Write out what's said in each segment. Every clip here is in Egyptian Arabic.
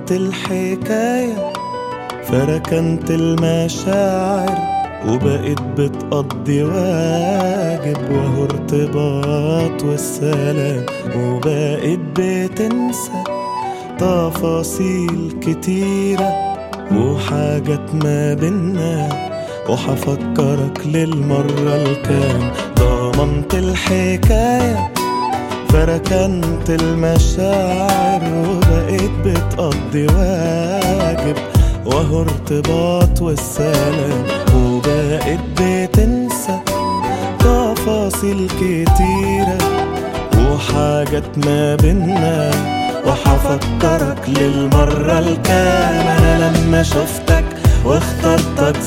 ضمنت الحكاية فركنت المشاعر وبقيت بتقضي واجب وهو ارتباط والسلام وبقيت بتنسى تفاصيل كتيرة وحاجات ما بينا وحفكرك للمرة الكام ضمنت الحكاية فركنت المشاعر وبقيت بتقضي واجب وهو ارتباط والسلام وبقيت بتنسى تفاصيل كتيرة وحاجات ما بينا وحفكرك للمرة الكام أنا لما شفتك واخترتك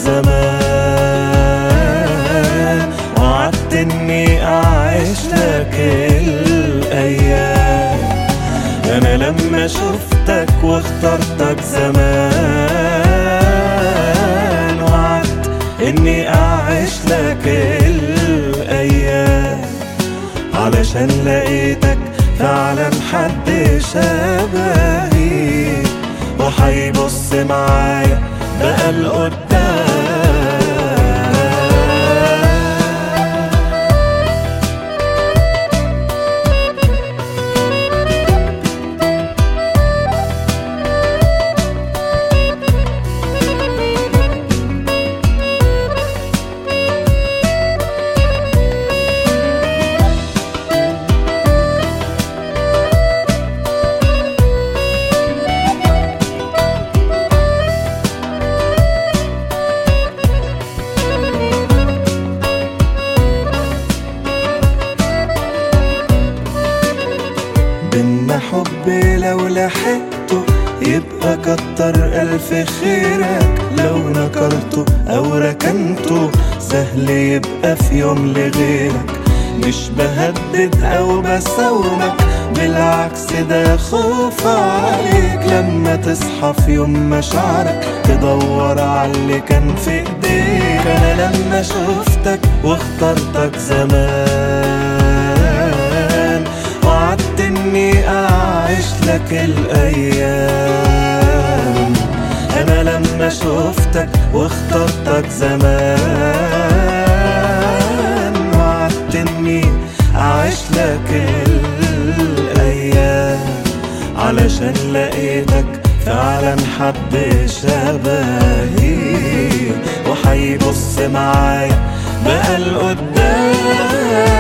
زمان وعدت إني أعيش لك الأيام أنا لما شفتك واخترتك زمان وعدت إني أعيش لك الأيام علشان لقيتك فعلا حد شبهي وحيبص معايا بقى لقدام بينا حب لو لحقته يبقى كتر ألف خيرك لو نكرته أو ركنته سهل يبقى في يوم لغيرك مش بهدد أو بساومك بالعكس ده خوف عليك لما تصحى في يوم مشاعرك تدور على اللي كان في ايديك انا لما شفتك واخترتك زمان وعدت اني اعيش لك الايام انا لما شفتك واخترتك زمان وعدت اني اعيش لك الايام علشان لقيتك فعلا حد شبهي وحيبص معايا بقى لقدام